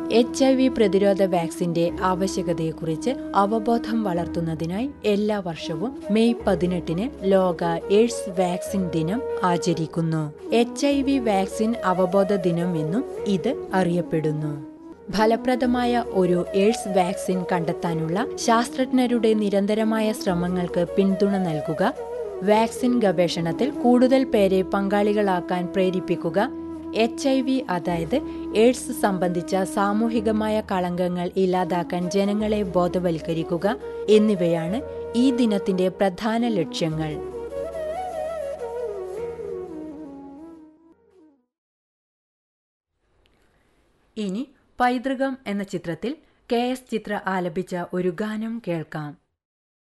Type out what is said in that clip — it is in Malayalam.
എച്ച് ഐ വി പ്രതിരോധ വാക്സിന്റെ ആവശ്യകതയെക്കുറിച്ച് അവബോധം വളർത്തുന്നതിനായി എല്ലാ വർഷവും മെയ് പതിനെട്ടിന് ലോക എയ്ഡ്സ് വാക്സിൻ ദിനം ആചരിക്കുന്നു എച്ച് ഐ വി വാക്സിൻ അവബോധ ദിനം എന്നും ഇത് അറിയപ്പെടുന്നു ഫലപ്രദമായ ഒരു എയ്ഡ്സ് വാക്സിൻ കണ്ടെത്താനുള്ള ശാസ്ത്രജ്ഞരുടെ നിരന്തരമായ ശ്രമങ്ങൾക്ക് പിന്തുണ നൽകുക വാക്സിൻ ഗവേഷണത്തിൽ കൂടുതൽ പേരെ പങ്കാളികളാക്കാൻ പ്രേരിപ്പിക്കുക എച്ച് ഐ വി അതായത് എയ്ഡ്സ് സംബന്ധിച്ച സാമൂഹികമായ കളങ്കങ്ങൾ ഇല്ലാതാക്കാൻ ജനങ്ങളെ ബോധവൽക്കരിക്കുക എന്നിവയാണ് ഈ ദിനത്തിന്റെ പ്രധാന ലക്ഷ്യങ്ങൾ ഇനി പൈതൃകം എന്ന ചിത്രത്തിൽ കെ എസ് ചിത്ര ആലപിച്ച ഒരു ഗാനം കേൾക്കാം